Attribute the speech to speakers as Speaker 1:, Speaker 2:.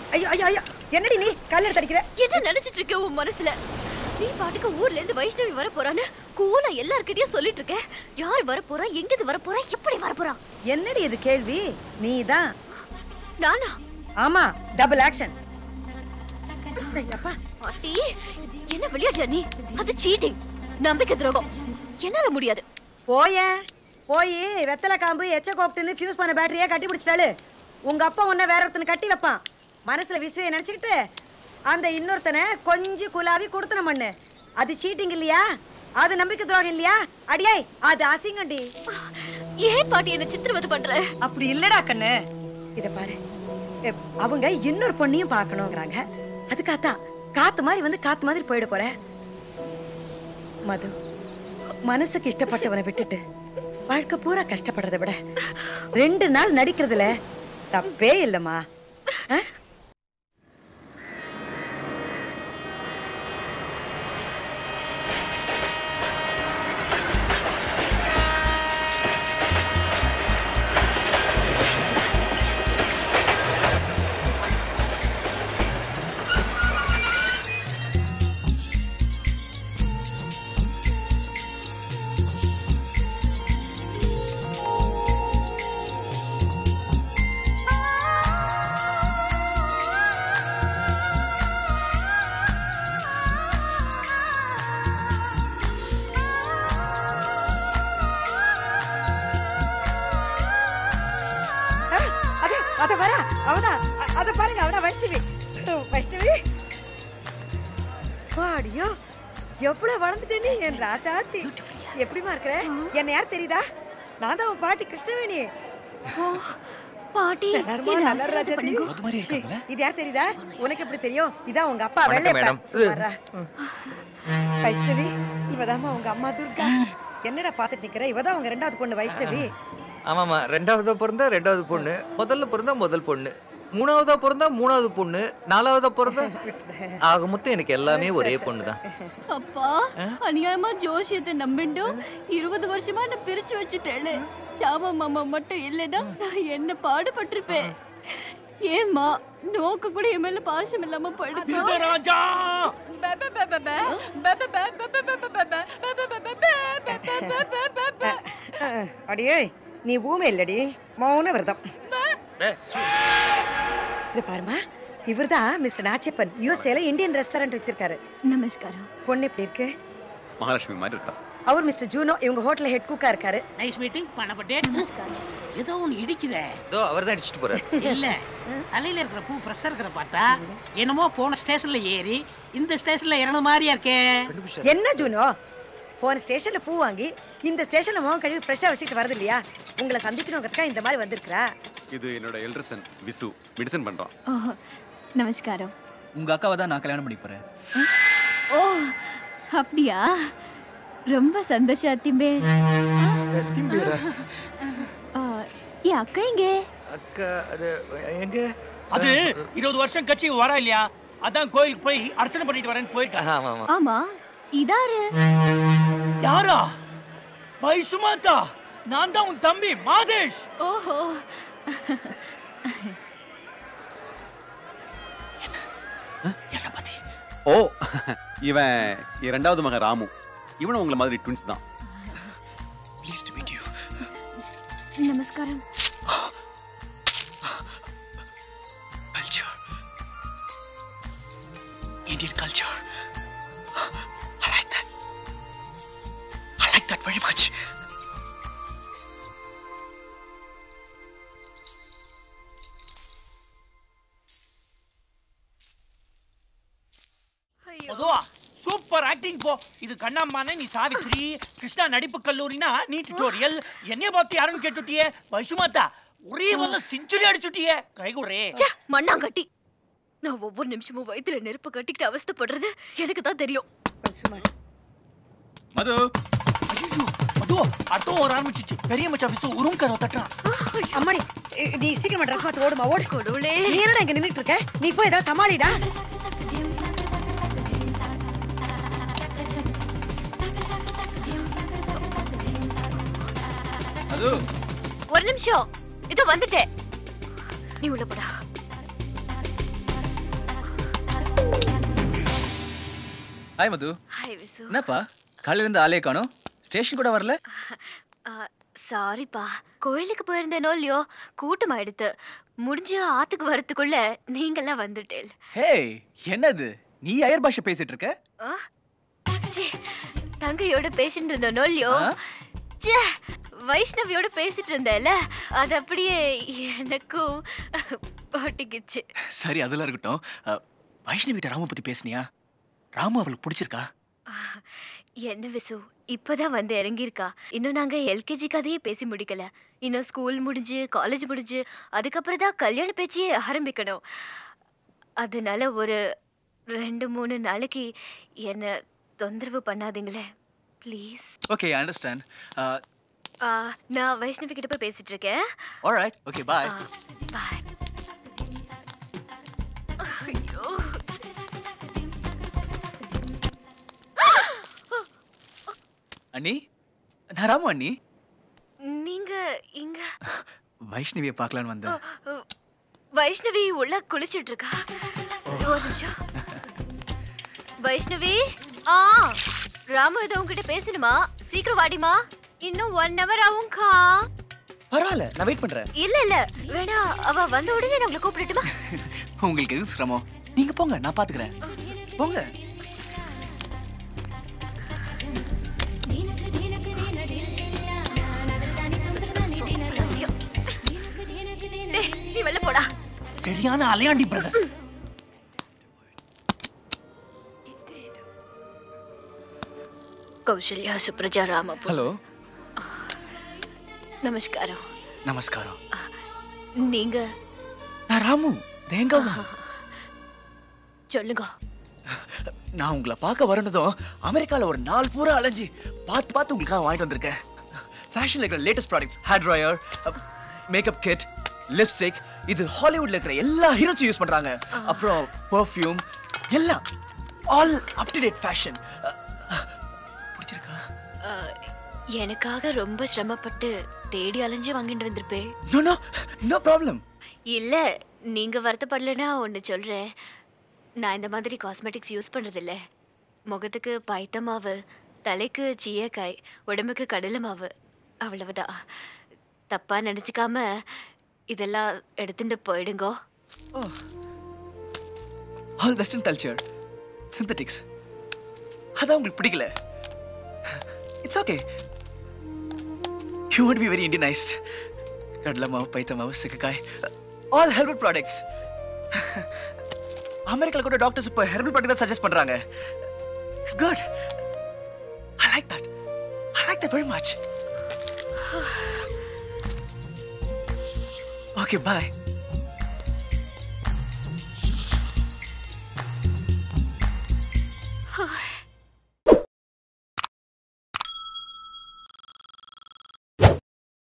Speaker 1: ஐயோ ஐயோ ஐயோ என்னடி நீ கல் எடுத்து அடிக்கிற
Speaker 2: என்ன நினைச்சிட்டு இருக்க உன் மனசுல நீ பாட்டுக்கு ஊர்ல இருந்து வைஷ்ணவி வர போறான்னு கூலா எல்லார்கிட்டயும் சொல்லிட்டு இருக்க யார் வர போறா எங்க இருந்து வர போறா எப்படி வர போறா
Speaker 1: என்னடி இது கேள்வி நீ தான்
Speaker 2: நானா
Speaker 1: ஆமா டபுள் ஆக்ஷன் அப்பா
Speaker 2: பாட்டி என்ன விளையாட்டியா நீ அது சீட்டிங் நம்பிக்கை துரோகம் என்னால முடியாது
Speaker 1: போயேன் போய் வெத்தலை காம்பு எச்ச கோப்டுன்னு ஃபியூஸ் பண்ண பேட்டரியே கட்டி பிடிச்சிட்டாளு உங்க அப்பா உன்னை வேற ஒருத்தனை கட்டி வைப்பான் மனசுல விசுவையை நினைச்சுக்கிட்டு அந்த இன்னொருத்தனை கொஞ்சம் குலாவி கொடுத்தன மண்ணு அது சீட்டிங் இல்லையா அது நம்பிக்கை துரோகம் இல்லையா அடியே அது அசிங்கண்டி
Speaker 2: ஏன் பாட்டி என்ன சித்திரவதை பண்ற
Speaker 1: அப்படி இல்லடா கண்ணு இத பாரு எ, அவங்க இன்னொரு பொண்ணையும் பார்க்கணுங்கிறாங்க அதுக்காத்தான் காத்து மாதிரி வந்து காத்து மாதிரி போயிட போற மது மனசுக்கு இஷ்டப்பட்டவனை விட்டுட்டு வாழ்க்கை பூரா கஷ்டப்படுறதை விட ரெண்டு நாள் நடிக்கிறதுல தப்பே இல்லம்மா ஆ? ஆ, அத அத வரா அவதான் அ- அத பாருங்க அவதான் வைஷ்ணவி வைஷ்ணவி பாடியோ எவ்வளவு வளர்ந்துட்டே நீ என் ராசாத்தி எப்படிமா இருக்கிற என்ன யார் தெரியுதா நான் தான் உன் பாட்டி கிருஷ்ணவேணி
Speaker 2: ஓ பாட்டி
Speaker 1: எல்லாருமா
Speaker 2: என்ன
Speaker 1: நல்லா
Speaker 2: ஆசீர்வாதம்
Speaker 1: ராஜாத்தி
Speaker 2: பண்ணுங்க.
Speaker 3: அது மாதிரி இருக்காங்களே?
Speaker 1: இது யார் தெரியுதா உனக்கு எப்படி தெரியும் இதான் உங்க அப்பா
Speaker 3: வணக்கம்,
Speaker 1: வெள்ளை
Speaker 3: மேடம்.
Speaker 1: வைஷ்ணவி இவதாம்மா உங்க அம்மா துர்கா என்னடா பாத்துட்டு நிக்கிற இவதான் உங்க ரெண்டாவது பொண்ணு வைஷ்ணவி
Speaker 3: ஆமாம்மா ரெண்டாவதா பிறந்தா ரெண்டாவது பொண்ணு முதல்ல பிறந்தா முதல் பொண்ணு மூணாவதா பிறந்தா மூணாவது பொண்ணு நாலாவதா பிறந்தா ஆக மொத்தம் எனக்கு எல்லாமே ஒரே பொண்ணு தான்
Speaker 2: அப்பா அநியாயமா ஜோசியத்தை நம்பிண்டு இருபது வருஷமா என்ன பிரிச்சு வச்சுட்டேளே ஜாமா மாமா மட்டும் இல்லைன்னா நான் என்ன பாடுபட்டிருப்பேன் ஏம்மா நோக்கு கூட என் மேல பாசம் இல்லாம போயிடுச்சு
Speaker 4: ராஜா
Speaker 1: அடியே நீ ஊமை இல்லடி மௌன விரதம் இது பாருமா இவர்தான் மிஸ்டர் நாச்சப்பன் யூஎஸ்ஏல இந்தியன் ரெஸ்டாரண்ட் வச்சிருக்காரு
Speaker 2: நமஸ்காரம்
Speaker 1: பொண்ணு எப்படி இருக்கு
Speaker 5: மகாலட்சுமி மாதிரி இருக்கா
Speaker 1: அவர் மிஸ்டர் ஜூனோ இவங்க ஹோட்டல்ல ஹெட் குக்கா இருக்காரு
Speaker 4: நைஸ் மீட்டிங் பண்ணப்பட்டே ஏதோ ஒன்று இடிக்குதே
Speaker 3: இதோ அவர் தான் அடிச்சுட்டு போறாரு
Speaker 4: இல்ல தலையில இருக்கிற பூ பிரஸ் இருக்கிற பார்த்தா என்னமோ போன ஸ்டேஷன்ல ஏறி இந்த ஸ்டேஷன்ல இறங்க மாதிரியா இருக்கே
Speaker 1: என்ன ஜூனோ போன ஸ்டேஷன்ல பூ வாங்கி இந்த ஸ்டேஷன்ல முகம் கழுவி ஃப்ரெஷ்ஷா வச்சுக்கிட்டு வரது இல்லையா உங்களை சந்திக்கணுங்கிறதுக்கா இந்த மாதிரி வந்திருக்கிறா
Speaker 5: இது என்னோட எல்டர்சன் விசு மெடிசன் பண்றான்
Speaker 2: ஓஹோ நமஸ்காரம்
Speaker 6: உங்க அக்காவை தான் நான் கல்யாணம் பண்ணிக்க போறேன்
Speaker 2: ஓ அப்படியா ரொம்ப சந்தோஷம் அத்திம்பே
Speaker 3: திம்பியரா
Speaker 2: ஆ, என் அக்கா எங்கே
Speaker 3: அக்கா அது எங்க
Speaker 7: அது இருபது வருஷம் கட்சி வரா இல்லையா அதான் கோயிலுக்கு போய் அர்ச்சனை பண்ணிட்டு வரேன்னு போயிருக்கா
Speaker 3: ஆமா ஆமா
Speaker 2: ஆமா இதாரு
Speaker 7: யாரா வைசுமாதா நான் தான் உன் தம்பி மாதேஷ்
Speaker 2: ஓஹோ
Speaker 4: என்ன பத்தி
Speaker 5: ஓ இவன் என் ரெண்டாவது மகன் ராமு இவனும் உங்களை மாதிரி ட்வின்ஸ் தான்
Speaker 6: ப்ளீஸ் டு மீட் யூ
Speaker 2: நமஸ்காரம்
Speaker 6: culture Indian culture I like that I like that very much
Speaker 7: அதுவா சூப்பர் ஆக்டிங் போ இது கண்ணம்மானே நீ சாவித்ரி கிருஷ்ணா நடிப்பு கல்லூரினா நீ டியூட்டோரியல் என்னைய பார்த்து யாருன்னு கேட்டுட்டியே வைசுமாதா ஒரே வந்து செஞ்சுரி அடிச்சுட்டியே கைகுறே
Speaker 2: ச்சே, மண்ணாங்கட்டி நான் ஒவ்வொரு நிமிஷமும் வயித்துல நெருப்பு கட்டிக்கிட்டு அவஸ்தைப்படுறது எனக்கு தான் தெரியும்
Speaker 1: சும்மா
Speaker 5: மது
Speaker 7: ஐயோ அதுவா அடுத்தும் வர ஆரம்பிச்சிச்சு பெரிய மச்சா விசு உரும் கதவை தட்டுறான்
Speaker 1: அம்மாடி இ- நீ சீக்கிரமா ட்ரெஸ் மாத்தி ஓடுமா ஓடு
Speaker 2: கடவுளே
Speaker 1: நீ என்னடா இங்க நின்னுட்டு இருக்க நீ போய் ஏதாவது சமாளிடா
Speaker 5: மது
Speaker 2: ஒரு நிமிஷம் இதோ வந்துட்டேன் நீ உள்ள போடா
Speaker 6: ஹாய் மது
Speaker 2: ஹாய் விசு
Speaker 6: என்னப்பா காலையில இருந்து ஆளே காணோம் ஸ்டேஷன் கூட வரல
Speaker 2: சாரிப்பா கோயிலுக்கு போயிருந்தேனோ இல்லையோ கூட்டம் ஆயிடுத்து முடிஞ்சு ஆத்துக்கு வரத்துக்குள்ள நீங்கெல்லாம் வந்துட்டேல்
Speaker 6: ஹே என்னது நீ அயர் பாஷை பேசிட்டு இருக்க
Speaker 2: ஆ? ச்சே, தங்கையோட பேசிட்டு இருந்தோனோ இல்லையோ
Speaker 6: ஆ?
Speaker 2: ச்சே, வைஷ்ணவியோட பேசிட்டு இருந்தேல அது அப்படியே எனக்கும் ஒட்டிக்கிச்சு
Speaker 6: சரி அதெல்லாம் இருக்கட்டும் அஹ், வைஷ்ணவி கிட்ட ராம பத்தி பேசுனியா ராமு அவளுக்கு பிடிச்சிருக்கா
Speaker 2: என்ன விசு இப்பதான் வந்து இறங்கியிருக்கா இன்னும் நாங்க எல்கேஜி கதையே பேசி முடிக்கல இன்னும் ஸ்கூல் முடிஞ்சு காலேஜ் முடிஞ்சு அதுக்கப்புறம் தான் கல்யாண பேச்சையே ஆரம்பிக்கணும் அதனால ஒரு ரெண்டு மூணு நாளைக்கு என்ன தொந்தரவு பண்ணாதீங்களே ப்ளீஸ்
Speaker 6: ஓகே அண்டர்ஸ்டாண்ட்
Speaker 2: நான் வைஷ்ணவி கிட்ட போய் பேசிட்டு இருக்கேன்
Speaker 6: ஆல்ரைட் ஓகே பாய்
Speaker 2: பாய் ஐயோ
Speaker 6: அண்ணி நான் ராமு அண்ணி
Speaker 2: நீங்க இங்க
Speaker 6: வைஷ்ணவியை பார்க்கலான்னு வந்தேன்
Speaker 2: அஹ், வைஷ்ணவி உள்ள குளிச்சிட்டு இருக்கா ஒரு நிமிஷம் வைஷ்ணவி ஆ ராமு ஏதோ உங்ககிட்ட பேசணுமா சீக்கிரம் வாடிமா இன்னும் ஒன் ஹவர் ஆகும்க்கா
Speaker 6: பரவாயில்ல நான் வெயிட் பண்றேன்
Speaker 2: இல்ல இல்ல வேணா அவ வந்த உடனே நான் உங்களை கூப்பிடட்டுமா
Speaker 6: உங்களுக்கு எது சிரமம் நீங்க போங்க நான் பாத்துக்கிறேன் போங்க
Speaker 2: டேய், நீ வெளில போடா
Speaker 7: சரியான அலையாண்டி பிரதர்ஸ்
Speaker 2: கௌசல்யா சுப்ரஜா ராம
Speaker 6: ஹலோ
Speaker 2: நமஸ்காரம்
Speaker 6: நமஸ்காரம்
Speaker 2: நீங்க
Speaker 6: நான் ராமு தேங்காவும்
Speaker 2: சொல்லுங்க
Speaker 6: நான் உங்களை பார்க்க வரணுதும் அமெரிக்கால ஒரு நாள் பூரா அலைஞ்சு பார்த்து பார்த்து உங்களுக்காக வாங்கிட்டு வந்திருக்கேன் ஃபேஷன்ல இருக்கிற latest products hair dryer makeup kit lipstick இது ஹாலிவுட்ல இருக்கிற எல்லா ஹீரோஸும் யூஸ் பண்றாங்க அப்புறம் பெர்ஃப்யூம் எல்லாம் all up to date fashion பிடிச்சிருக்கா
Speaker 2: அஹ், எனக்காக ரொம்ப சிரமப்பட்டு தேடி அலைஞ்சு வாங்கிட்டு வந்திருப்பேன்
Speaker 6: நோ நோ நோ ப்ராப்ளம்
Speaker 2: இல்ல நீங்க வருத்தப்படலைன்னா ஒன்று சொல்றேன் நான் இந்த மாதிரி காஸ்மெட்டிக்ஸ் யூஸ் பண்றதில்ல முகத்துக்கு பைத்த மாவு தலைக்கு சீயக்காய் உடம்புக்கு கடலை மாவு அவ்வளவுதான் தப்பா நினைச்சுக்காம இதெல்லாம் எடுத்துட்டு போயிடுங்கோ
Speaker 6: ஆல் வெஸ்டர்ன் கல்ச்சர் சிந்தட்டிக்ஸ் அதான் உங்களுக்கு பிடிக்கல it's okay you want be very Indianised கடலை மாவு பைத்த மாவு சிக்கக்காய் ஆல் ஹெர்பல் ப்ராடக்ட்ஸ் அமெரிக்கால கூட டாக்டர்ஸ் இப்போ ஹெர்பல் ப்ராடக்ட் தான் சஜஸ்ட் பண்றாங்க good I like that I like that very much okay bye
Speaker 2: hi